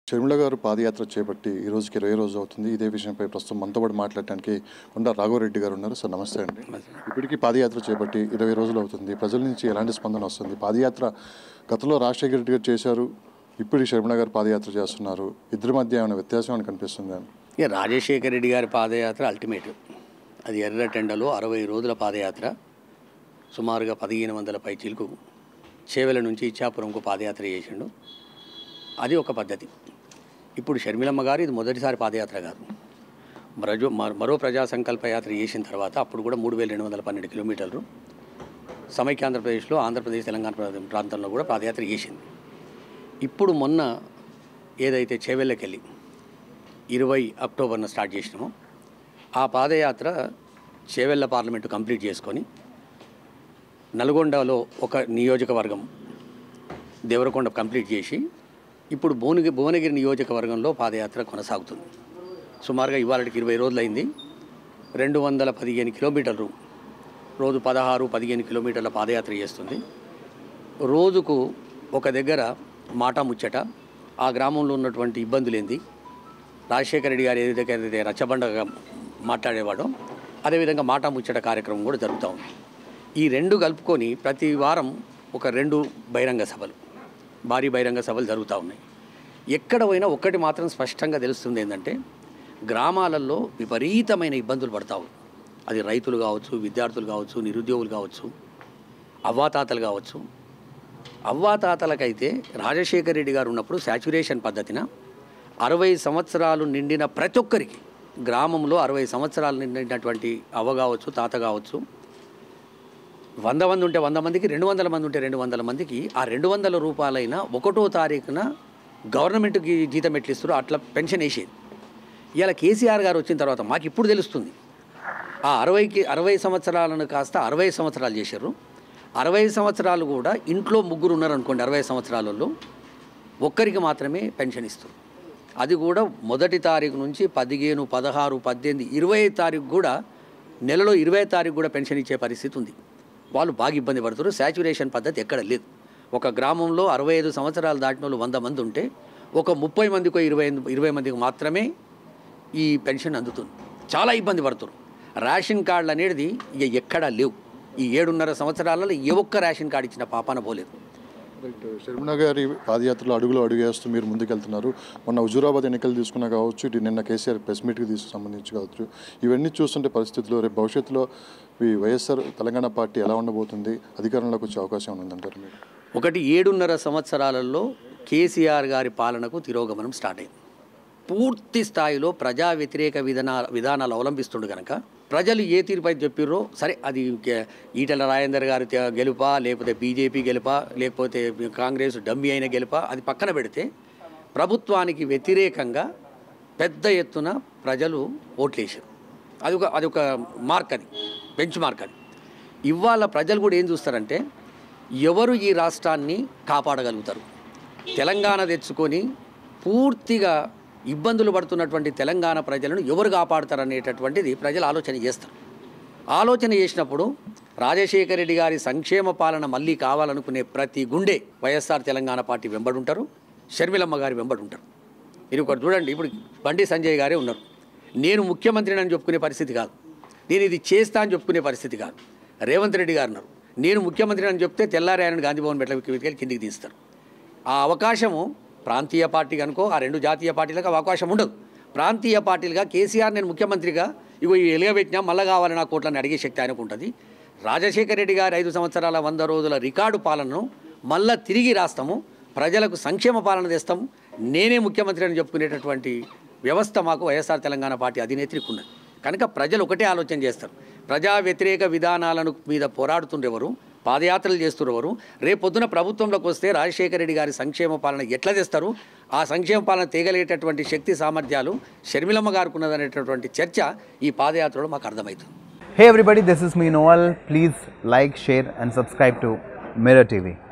షర్మిల గారు పాదయాత్ర చేపట్టి ఈ రోజుకి ఇరవై రోజు అవుతుంది ఇదే విషయంపై ప్రస్తుతం మనతో పాటు మాట్లాడటానికి కొండ రాఘవరెడ్డి గారు ఉన్నారు సార్ నమస్తే అండి ఇప్పటికీ పాదయాత్ర చేపట్టి ఇరవై రోజులు అవుతుంది ప్రజల నుంచి ఎలాంటి స్పందన వస్తుంది పాదయాత్ర గతంలో రాజశేఖర రెడ్డి గారు చేశారు ఇప్పుడు ఈ షర్మిల గారు పాదయాత్ర చేస్తున్నారు ఇద్దరి మధ్య ఏమైనా వ్యత్యాసం అని కనిపిస్తుంది అని ఇక రాజశేఖర రెడ్డి గారి పాదయాత్ర అల్టిమేట్ అది ఎర్రటెండలో అరవై రోజుల పాదయాత్ర సుమారుగా పదిహేను వందల పైచీలకు చేవెల నుంచి ఇచ్చాపురంకు పాదయాత్ర చేసిండు అది ఒక పద్ధతి ఇప్పుడు షర్మిలమ్మ గారు ఇది మొదటిసారి పాదయాత్ర కాదు మరో మరో- మరో ప్రజా సంకల్ప యాత్ర చేసిన తర్వాత అప్పుడు కూడా మూడు వేల రెండు వందల పన్నెండు కిలోమీటర్లు సమైక్య ఆంధ్రప్రదేశ్లో ఆంధ్రప్రదేశ్ తెలంగాణ ప్రా- ప్రాంతంలో కూడా పాదయాత్ర చేసింది ఇప్పుడు మొన్న ఏదైతే చేవెళ్ళకి వెళ్ళి ఇరవై అక్టోబర్న స్టార్ట్ చేసినాము ఆ పాదయాత్ర చేవెళ్ళ పార్లమెంటు కంప్లీట్ చేసుకొని నల్గొండలో ఒక నియోజకవర్గం దేవరకొండ కంప్లీట్ చేసి ఇప్పుడు భువనగిరి భువనగిరి నియోజకవర్గంలో పాదయాత్ర కొనసాగుతుంది సుమారుగా ఇవాళకి ఇరవై రోజులైంది రెండు వందల పదిహేను కిలోమీటర్లు రోజు పదహారు పదిహేను కిలోమీటర్ల పాదయాత్ర చేస్తుంది రోజుకు ఒక దగ్గర మాట ముచ్చట ఆ గ్రామంలో ఉన్నటువంటి ఇబ్బందులు ఏంది రాజశేఖర రెడ్డి గారు ఏదైతే ఏదైతే రచ్చబండగా మాట్లాడేవాడో అదేవిధంగా మాట ముచ్చట కార్యక్రమం కూడా జరుగుతూ ఉంది ఈ రెండు కలుపుకొని ప్రతి వారం ఒక రెండు బహిరంగ సభలు భారీ బహిరంగ సభలు జరుగుతూ ఉన్నాయి ఎక్కడ పోయినా ఒక్కటి మాత్రం స్పష్టంగా తెలుస్తుంది ఏంటంటే గ్రామాలలో విపరీతమైన ఇబ్బందులు పడతావు అది రైతులు కావచ్చు విద్యార్థులు కావచ్చు నిరుద్యోగులు కావచ్చు అవ్వాతాతలు కావచ్చు అవ్వాతాతలకైతే రాజశేఖర రెడ్డి గారు ఉన్నప్పుడు శాచురేషన్ పద్ధతిన అరవై సంవత్సరాలు నిండిన ప్రతి ఒక్కరికి గ్రామంలో అరవై సంవత్సరాలు నిండినటువంటి అవ్వ కావచ్చు తాత కావచ్చు వంద మంది ఉంటే వంద మందికి రెండు వందల మంది ఉంటే రెండు వందల మందికి ఆ రెండు వందల రూపాయలైన ఒకటో తారీఖున గవర్నమెంట్కి జీతం ఎట్లు ఇస్తారో అట్లా పెన్షన్ వేసేది ఇలా కేసీఆర్ గారు వచ్చిన తర్వాత మాకు ఇప్పుడు తెలుస్తుంది ఆ అరవైకి అరవై సంవత్సరాలను కాస్త అరవై సంవత్సరాలు చేశారు అరవై సంవత్సరాలు కూడా ఇంట్లో ముగ్గురు ఉన్నారనుకోండి అరవై సంవత్సరాలలో ఒక్కరికి మాత్రమే పెన్షన్ ఇస్తారు అది కూడా మొదటి తారీఖు నుంచి పదిహేను పదహారు పద్దెనిమిది ఇరవై తారీఖు కూడా నెలలో ఇరవై తారీఖు కూడా పెన్షన్ ఇచ్చే పరిస్థితి ఉంది వాళ్ళు బాగా ఇబ్బంది పడుతారు శాచురేషన్ పద్ధతి ఎక్కడ లేదు ఒక గ్రామంలో అరవై ఐదు సంవత్సరాలు దాటిన వాళ్ళు వంద మంది ఉంటే ఒక ముప్పై మందికో ఇరవై ఇరవై మందికి మాత్రమే ఈ పెన్షన్ అందుతుంది చాలా ఇబ్బంది పడుతున్నారు రేషన్ కార్డులు అనేది ఇక ఎక్కడా లేవు ఈ ఏడున్నర సంవత్సరాలలో ఏ ఒక్క రేషన్ కార్డు ఇచ్చిన పాపాన పోలేదు రైట్ షర్మిల గారి పాదయాత్రలో అడుగులో అడుగు వేస్తూ మీరు ముందుకెళ్తున్నారు మొన్న హుజూరాబాద్ ఎన్నికలు తీసుకున్నా కావచ్చు ఇటు నిన్న కేసీఆర్ ప్రెస్ మీట్కి తీసుకు సంబంధించి కావచ్చు ఇవన్నీ చూస్తుంటే పరిస్థితుల్లో రేపు భవిష్యత్తులో ఈ వైఎస్ఆర్ తెలంగాణ పార్టీ ఎలా ఉండబోతుంది అధికారంలోకి వచ్చే అవకాశం ఉందంటారు మీరు ఒకటి ఏడున్నర సంవత్సరాలలో కేసీఆర్ గారి పాలనకు తిరోగమనం స్టార్ట్ అయింది పూర్తి స్థాయిలో ప్రజా వ్యతిరేక విధాన విధానాలు అవలంబిస్తుండు కనుక ప్రజలు ఏ తీరుపై చెప్పిర్రో సరే అది గే- ఈటెల రాజేందర్ గారి తే- గెలుపా లేకపోతే బీజేపీ గెలుపా లేకపోతే కాంగ్రెస్ డమ్మీ అయిన గెలుపా అది పక్కన పెడితే ప్రభుత్వానికి వ్యతిరేకంగా పెద్ద ఎత్తున ప్రజలు ఓట్లేసారు అది ఒక అది ఒక మార్క్ అది బెంచ్ మార్క్ అది ఇవాళ ప్రజలు కూడా ఏం చూస్తారంటే ఎవరు ఈ రాష్ట్రాన్ని కాపాడగలుగుతారు తెలంగాణ తెచ్చుకొని పూర్తిగా ఇబ్బందులు పడుతున్నటువంటి తెలంగాణ ప్రజలను ఎవరు కాపాడుతారనేటటువంటిది ప్రజలు ఆలోచన చేస్తారు ఆలోచన చేసినప్పుడు రాజశేఖర రెడ్డి గారి సంక్షేమ పాలన మళ్ళీ కావాలనుకునే ప్రతి గుండె వైఎస్ఆర్ తెలంగాణ పార్టీ వెంబడుంటారు షర్మిలమ్మ గారి వెంబడుంటారు మీరు ఒకటి చూడండి ఇప్పుడు బండి సంజయ్ గారే ఉన్నారు నేను ముఖ్యమంత్రిని అని చెప్పుకునే పరిస్థితి కాదు నేను ఇది చేస్తా అని చెప్పుకునే పరిస్థితి కాదు రేవంత్ రెడ్డి గారు ఉన్నారు నేను ముఖ్యమంత్రిని అని చెప్తే తెల్లారి ఆయన గాంధీభవన్ మెట్ల వెళ్ళి కిందికి తీస్తారు ఆ అవకాశము ప్రాంతీయ పార్టీకి అనుకో ఆ రెండు జాతీయ పార్టీలకు అవకాశం ఉండదు ప్రాంతీయ పార్టీలుగా కేసీఆర్ నేను ముఖ్యమంత్రిగా ఇగో ఇవి ఎలుగబెట్టినా మళ్ళా కావాలి నా కోట్లని అడిగే శక్తి ఆయనకు ఉంటుంది రాజశేఖర రెడ్డి గారి ఐదు సంవత్సరాల వంద రోజుల రికార్డు పాలనను మళ్ళా తిరిగి రాస్తాము ప్రజలకు సంక్షేమ పాలన తెస్తాము నేనే ముఖ్యమంత్రి అని చెప్పుకునేటటువంటి వ్యవస్థ మాకు వైఎస్ఆర్ తెలంగాణ పార్టీ అధినేత్రికి ఉన్నది కనుక ప్రజలు ఒకటే ఆలోచన చేస్తారు ప్రజా వ్యతిరేక విధానాలను మీద పోరాడుతుండేవారు పాదయాత్రలు చేస్తున్నవారు రేపొద్దున ప్రభుత్వంలోకి వస్తే రాజశేఖర రెడ్డి గారి సంక్షేమ పాలన ఎట్లా తెస్తారు ఆ సంక్షేమ పాలన తేగలిగేటటువంటి శక్తి సామర్థ్యాలు షర్మిలమ్మ గారికి ఉన్నదనేటటువంటి చర్చ ఈ పాదయాత్రలో మాకు అర్థమవుతుంది Hey everybody, this is me Noel. Please like, share, and subscribe to Mirror TV.